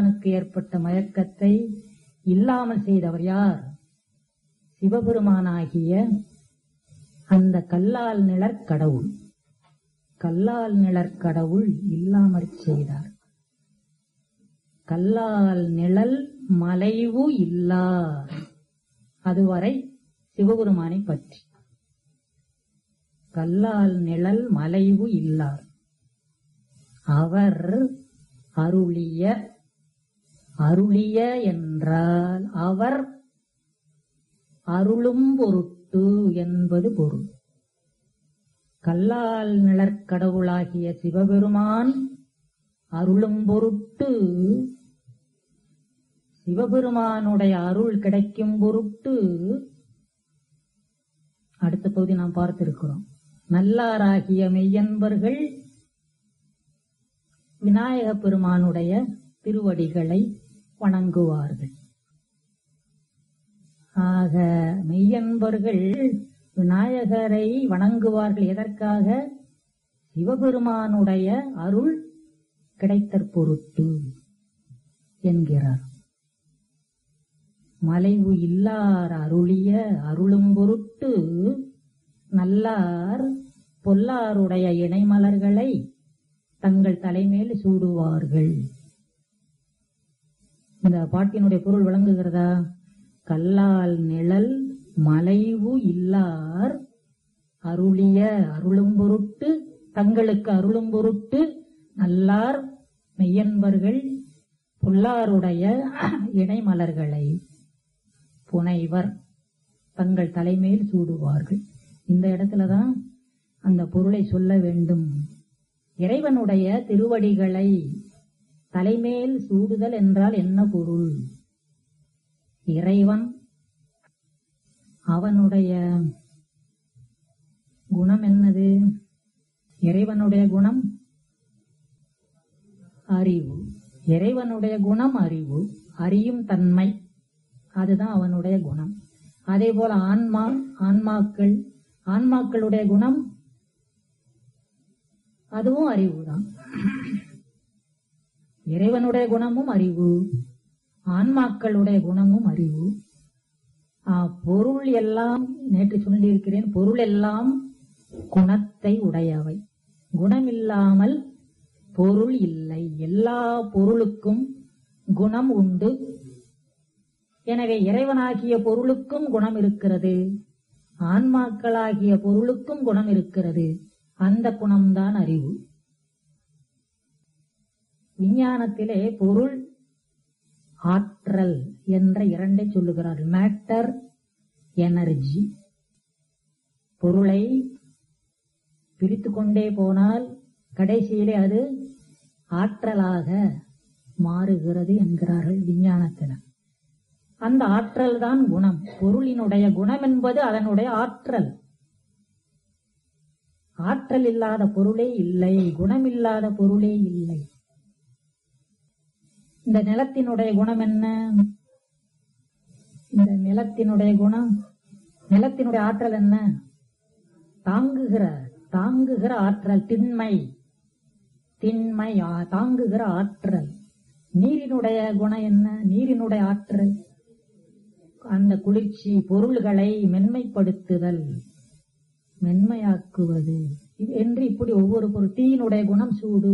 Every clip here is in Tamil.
சிவபெருமானுக்கு ஏற்பட்ட மயக்கத்தை இல்லாமல் செய்தவர் யார் சிவபெருமானாகிய அந்த கல்லால் நிழற்கடவுள் கல்லால் நிழற்கடவுள் இல்லாமற் செய்தார் கல்லால் நிழல் மலைவு இல்லார் அதுவரை சிவபெருமானை பற்றி கல்லால் நிழல் மலைவு இல்லார் அவர் அருளிய அருளிய என்றால் அவர் அருளும் பொருட்டு என்பது பொருள் கல்லால் நிழற்கடவுளாகிய சிவபெருமான் அருளும் பொருட்டு சிவபெருமானுடைய அருள் கிடைக்கும் பொருட்டு அடுத்த பகுதி நாம் பார்த்திருக்கிறோம் நல்லாராகிய மெய்யன்பர்கள் விநாயக பெருமானுடைய திருவடிகளை வணங்குவார்கள் ஆக மெய்யன்பர்கள் விநாயகரை வணங்குவார்கள் எதற்காக சிவபெருமானுடைய அருள் கிடைத்தற் பொருட்டு என்கிறார் மலைவு இல்லார் அருளிய அருளும் பொருட்டு நல்லார் பொல்லாருடைய இணைமலர்களை தங்கள் தலைமேல் சூடுவார்கள் இந்த பாட்டினுடைய பொருள் விளங்குகிறதா கல்லால் நிழல் மலைவு இல்லார் அருளிய அருளும் பொருட்டு தங்களுக்கு அருளும் பொருட்டு நல்லார் மெய்யன்பர்கள் பொல்லாருடைய இணைமலர்களை புனைவர் தங்கள் தலைமையில் சூடுவார்கள் இந்த இடத்துலதான் அந்த பொருளை சொல்ல வேண்டும் இறைவனுடைய திருவடிகளை தலைமேல் சூடுதல் என்றால் என்ன பொருள் இறைவன் அவனுடைய குணம் என்னது இறைவனுடைய குணம் அறிவு இறைவனுடைய குணம் அறிவு அறியும் தன்மை அதுதான் அவனுடைய குணம் அதே போல ஆன்மா ஆன்மாக்கள் ஆன்மாக்களுடைய குணம் அதுவும் அறிவுதான் இறைவனுடைய குணமும் அறிவு ஆன்மாக்களுடைய குணமும் அறிவு ஆ, பொருள் எல்லாம் நேற்று சொல்லியிருக்கிறேன் பொருள் எல்லாம் குணத்தை உடையவை குணமில்லாமல் பொருள் இல்லை எல்லா பொருளுக்கும் குணம் உண்டு எனவே இறைவனாகிய பொருளுக்கும் குணம் இருக்கிறது ஆன்மாக்களாகிய பொருளுக்கும் குணம் இருக்கிறது அந்த குணம்தான் அறிவு விஞ்ஞானத்திலே பொருள் ஆற்றல் என்ற இரண்டை சொல்லுகிறார் மேட்டர் எனர்ஜி பொருளை பிரித்து கொண்டே போனால் கடைசியிலே அது ஆற்றலாக மாறுகிறது என்கிறார்கள் விஞ்ஞானத்தில் அந்த ஆற்றல் தான் குணம் பொருளினுடைய குணம் என்பது அதனுடைய ஆற்றல் ஆற்றல் இல்லாத பொருளே இல்லை குணமில்லாத பொருளே இல்லை இந்த நிலத்தினுடைய குணம் என்ன இந்த நிலத்தினுடைய குணம் நிலத்தினுடைய ஆற்றல் என்ன தாங்குகிற தாங்குகிற ஆற்றல் திண்மை திண்மை ஆ- தாங்குகிற ஆற்றல் நீரினுடைய குணம் என்ன நீரினுடைய ஆற்றல் அந்த குளிர்ச்சி பொருள்களை மென்மைப்படுத்துதல் மென்மையாக்குவது இது என்று இப்படி ஒவ்வொரு பொருள் தீயினுடைய குணம் சூடு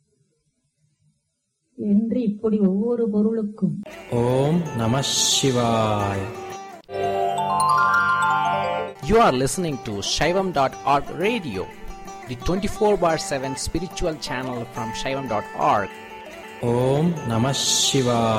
என்று இப்படி ஒவ்வொரு பொருளுக்கும் Om Namah Shivaya. You are listening to Shaivam.org radio, the 24 bar 7 spiritual channel from Shaivam.org. Om Namah Shivaya.